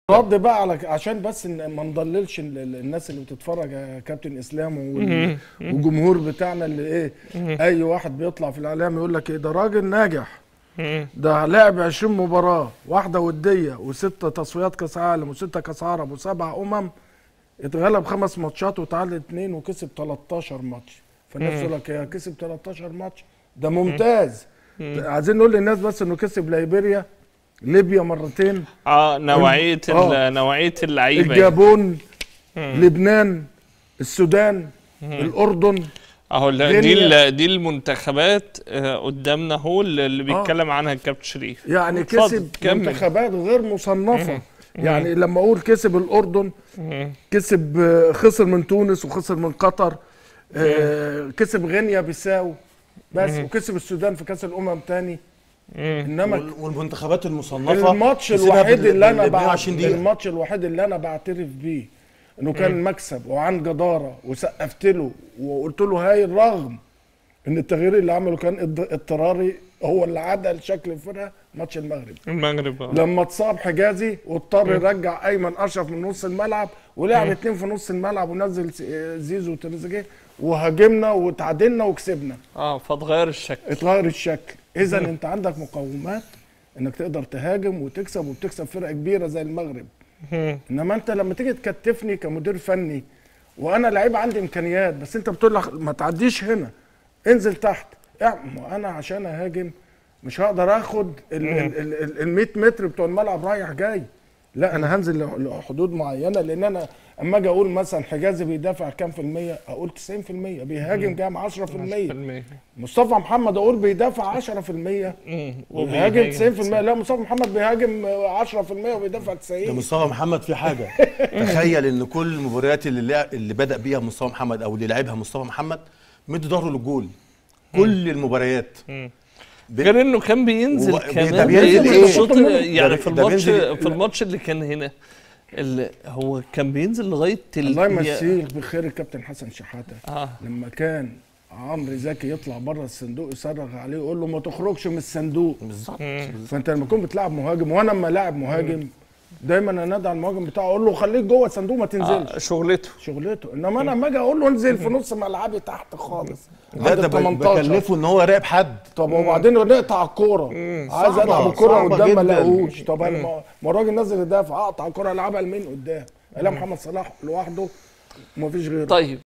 رد بقى على عشان بس إن ما نضللش ال- ال- الناس اللي بتتفرج يا كابتن اسلام وال- والجمهور بتاعنا اللي ايه اي واحد بيطلع في الاعلام يقول لك ايه ده راجل ناجح ده لعب 20 مباراه واحده وديه وسته تصفيات كاس عالم وسته كاس عرب وسبع امم اتغلب خمس ماتشات وتعادل اثنين وكسب 13 ماتش فالناس يقول لك يا كسب 13 ماتش ده ممتاز عايزين نقول للناس بس انه كسب ليبيريا ليبيا مرتين اه نوعيه آه. ال- نوعيه اللعيبه يعني. الجابون لبنان السودان الاردن اهو لا، دي غينيا. ال- دي المنتخبات آه، قدامنا اهو اللي اللي بيتكلم عنها الكابتن شريف يعني اتفضل، كسب كمل. منتخبات غير مصنفه يعني لما اقول كسب الاردن كسب آه، خسر من تونس وخسر من قطر آه، كسب غينيا بيساو بس وكسب السودان في كاس الامم تاني انما وال- والمنتخبات المصنفه الماتش كسبها الوحيد بال- اللي انا بال- بعت 120 دقيقه الماتش الوحيد اللي انا بعترف بيه انه كان مكسب وعن جداره وسقفت له وقلت له هاي الرغم ان التغيير اللي عمله كان اض- اضطراري هو اللي عدل شكل الفرقه ماتش المغرب المغرب آه. لما اتصاب حجازي واضطر يرجع ايمن اشرف من نص الملعب ولعب اتنين في نص الملعب ونزل س- زيزو وتريزيجيه وهاجمنا وتعادلنا وكسبنا اه فتغير الشكل اتغير الشكل اذا انت عندك مقومات انك تقدر تهاجم وتكسب وبتكسب فرقه كبيره زي المغرب انما انت لما تيجي تكتفني كمدير فني وانا لعيب عندي امكانيات بس انت بتقول لك ما تعديش هنا انزل تحت اعمل ما انا عشان اهاجم مش هقدر اخد ال 100 متر بتوع الملعب رايح جاي لا انا هنزل لح- لحدود معينه لان انا اما اجي اقول مثلا حجازي بيدافع كام في الميه اقول 90% بيهاجم كام 10% مصطفى محمد اقول بيدافع 10% وبيهاجم 90% لا مصطفى محمد بيهاجم 10% وبيدافع 90 ده مصطفى محمد في حاجه تخيل ان كل المباريات اللي لعب اللي بدا بيها مصطفى محمد او اللي لعبها مصطفى محمد مد ظهره للجول كل المباريات ب- غير انه كان بينزل هو بي- ده كمان بينزل في إيه؟ الشوط ده يعني بي- في ده الماتش بينزل- في الماتش اللي كان هنا اللي هو كان بينزل لغايه ال- الله يمسيه بخير الكابتن حسن شحاته اه لما كان عمرو زكي يطلع بره الصندوق يصرخ عليه يقول له ما تخرجش من الصندوق بالظبط فانت لما تكون بتلعب مهاجم وانا لما لاعب مهاجم دايما انادي على المهاجم بتاعه اقول له خليك جوه الصندوق ما تنزلش آه، شغلته شغلته انما انا لما اجي اقول له انزل في نص ملعبي تحت خالص لا عند ده ال ب- 18 بكلفه ان هو يراقب حد طب وبعدين نقطع الكوره عايز صعبة، العب الكوره صعبة قدام ما جداً. الاقوش طب انا ما- ما الراجل نازل يدافع اقطع الكوره العبها لمين قدام الا محمد صلاح لوحده ومفيش غيره طيب